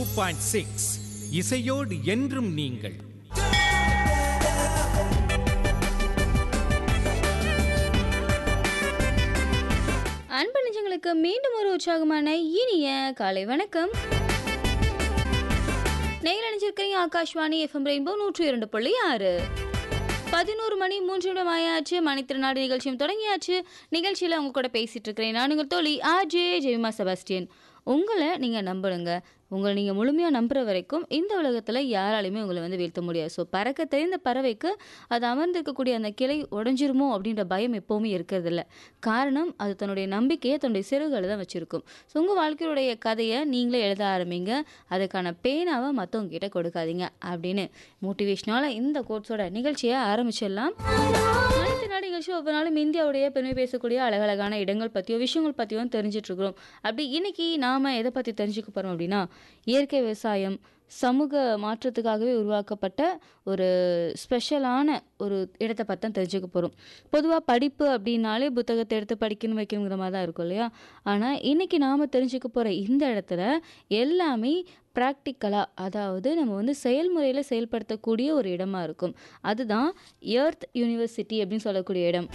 point six இசையோடு என்றும் நீங்கள் அன்பு நெஞ்சங்களுக்கு மீண்டும் ஒரு உற்சாகமான இனிய காலை வணக்கம் நேரில் அணிஞ்சிருக்கிறீங்க ஆகாஷ்வாணி எஃப்எம் ரெயின்போ நூற்றி இரண்டு புள்ளி ஆறு பதினோரு மணி மூன்று நிமிடம் ஆயாச்சு மணித்திருநாடு நிகழ்ச்சியும் தொடங்கியாச்சு நிகழ்ச்சியில் உங்க கூட பேசிட்டு இருக்கிறேன் நான் உங்கள் தோழி ஆர்ஜே ஜெய்மா செபாஸ்டியன் உங்களை நீங்கள் நம்பணுங்க உங்களை நீங்கள் முழுமையாக நம்புற வரைக்கும் இந்த உலகத்தில் யாராலையுமே உங்களை வந்து வீழ்த்த முடியாது ஸோ பறக்க தெரிந்த பறவைக்கு அது அமர்ந்திருக்கக்கூடிய அந்த கிளை உடஞ்சிருமோ அப்படின்ற பயம் எப்போவுமே இருக்கிறதில்ல காரணம் அது தன்னுடைய நம்பிக்கையை தன்னுடைய சிறுகளை தான் வச்சுருக்கும் ஸோ உங்கள் வாழ்க்கையுடைய கதையை நீங்களே எழுத ஆரம்பிங்க அதுக்கான பேனாவை மற்றவங்க கிட்ட கொடுக்காதீங்க அப்படின்னு மோட்டிவேஷனால இந்த கோட்ஸோட நிகழ்ச்சியை ஆரம்பிச்சிடலாம் அனைத்து நாடு நிகழ்ச்சி ஒவ்வொரு நாளும் இந்தியாவுடைய பெருமை பேசக்கூடிய அழகழகான இடங்கள் பற்றியோ விஷயங்கள் பற்றியோ தெரிஞ்சிட்டு இருக்கிறோம் அப்படி இன்னைக்கு நாம எதை பற்றி தெரிஞ்சுக்க போகிறோம் அப்படின்னா இயற்கை விவசாயம் சமூக மாற்றத்துக்காகவே உருவாக்கப்பட்ட ஒரு ஸ்பெஷலான ஒரு இடத்தை பற்றி தான் தெரிஞ்சுக்க போகிறோம் பொதுவாக படிப்பு அப்படின்னாலே புத்தகத்தை எடுத்து படிக்கணும் வைக்கணுங்கிற மாதிரி தான் இருக்கும் இல்லையா ஆனால் இன்னைக்கு நாம் தெரிஞ்சுக்க போகிற இந்த இடத்துல எல்லாமே ப்ராக்டிக்கலாக அதாவது நம்ம வந்து செயல்முறையில் செயல்படுத்தக்கூடிய ஒரு இடமா இருக்கும் அதுதான் எர்த் யூனிவர்சிட்டி அப்படின்னு சொல்லக்கூடிய இடம்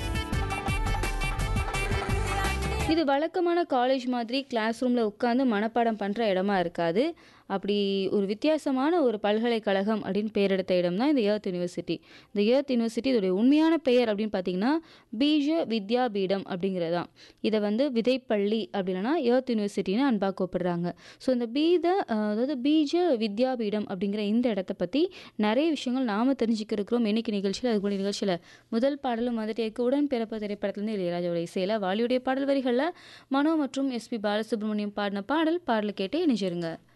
இது வழக்கமான காலேஜ் மாதிரி கிளாஸ் ரூமில் உட்காந்து மனப்பாடம் பண்ணுற இடமா இருக்காது அப்படி ஒரு வித்தியாசமான ஒரு பல்கலைக்கழகம் அப்படின்னு பெயர் எடுத்த இடம் தான் இந்த ஏர்த் யூனிவர்சிட்டி இந்த ஏர்த் யூனிவர்சிட்டி இதோடைய உண்மையான பெயர் அப்படின்னு பார்த்தீங்கன்னா பீஜ வித்யா பீடம் அப்படிங்கிறதான் இதை வந்து விதைப்பள்ளி அப்படின்னா ஏர்த் யூனிவர்சிட்டின்னு அன்பாக கூப்பிடுறாங்க ஸோ இந்த பீத அஹ், அதாவது பீஜ வித்யா பீடம் அப்படிங்கிற இந்த இடத்த பற்றி நிறைய விஷயங்கள் நாம் தெரிஞ்சுக்க இருக்கிறோம் இன்னைக்கு நிகழ்ச்சியில் அதுக்குள்ள நிகழ்ச்சியில் முதல் பாடலும் வந்துட்டு இருக்கு உடன் பிறப்பு திரைப்படத்துலேருந்து இளையராஜாவோட இசையில் வாலியுடைய பாடல் வரிகளில் மனோ மற்றும் எஸ்பி பாலசுப்ரமணியம் பாடின பாடல் பாடல் கேட்டே இணைஞ்சிருங்க